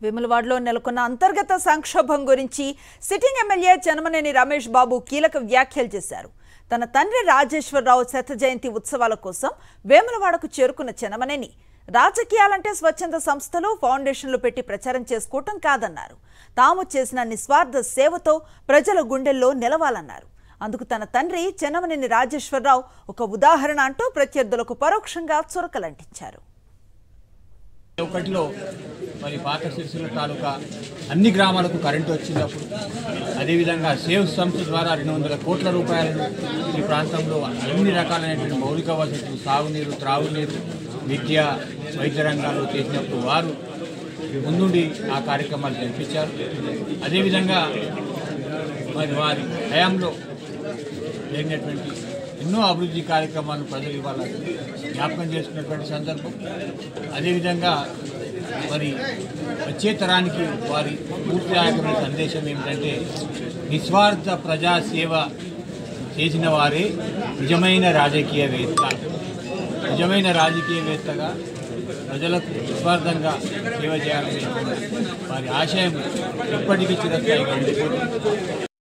వేములవాడలో నెలకొన్న అంతర్గత సంక్షోభం గురించి సిట్టింగ్ ఎమ్మెల్యే చెనమనేని రమేష్ బాబు కీలక వ్యాఖ్యలు చేశారు తన తండ్రి రాజేశ్వరరావు శత జయంతి ఉత్సవాల కోసం వేములవాడకు చేరుకున్న చెనమనేని రాజకీయాలంటే స్వచ్ఛంద సంస్థలు ఫౌండేషన్లు పెట్టి ప్రచారం చేసుకోవటం కాదన్నారు తాము చేసిన నిస్వార్థ సేవతో ప్రజల గుండెల్లో నిలవాలన్నారు అందుకు తన తండ్రి చెన్నమనేని రాజేశ్వరరావు ఒక ఉదాహరణ అంటూ ప్రత్యర్థులకు పరోక్షంగా చురకలంటించారు ఒకటిలో మరి పాత సిరిసిల్ల తాలూకా అన్ని గ్రామాలకు కరెంటు వచ్చినప్పుడు అదేవిధంగా సేవ్ సంస్థ ద్వారా రెండు వందల కోట్ల రూపాయలను ఈ ప్రాంతంలో అన్ని రకాలైనటువంటి మౌలిక వసతులు సాగునీరు త్రాగునీరు విద్య వైద్య రంగాల్లో చేసినప్పుడు వారు ముందుండి ఆ కార్యక్రమాలు జరిపించారు అదేవిధంగా మరి వారి హయాంలో జరిగినటువంటి ఎన్నో అభివృద్ధి కార్యక్రమాలను ప్రజలు ఇవాళ జ్ఞాపకం చేసుకున్నటువంటి సందర్భం అదేవిధంగా మరి వచ్చే తరానికి వారి పూర్తిదాయకమైన సందేశం ఏమిటంటే నిస్వార్థ ప్రజాసేవ చేసిన వారే నిజమైన రాజకీయవేత్త నిజమైన రాజకీయవేత్తగా ప్రజలకు నిస్వార్థంగా సేవ చేయాలనే వారి ఆశయం ఎప్పటికీ చిరస్థాయిగా ఉండిపోతుంది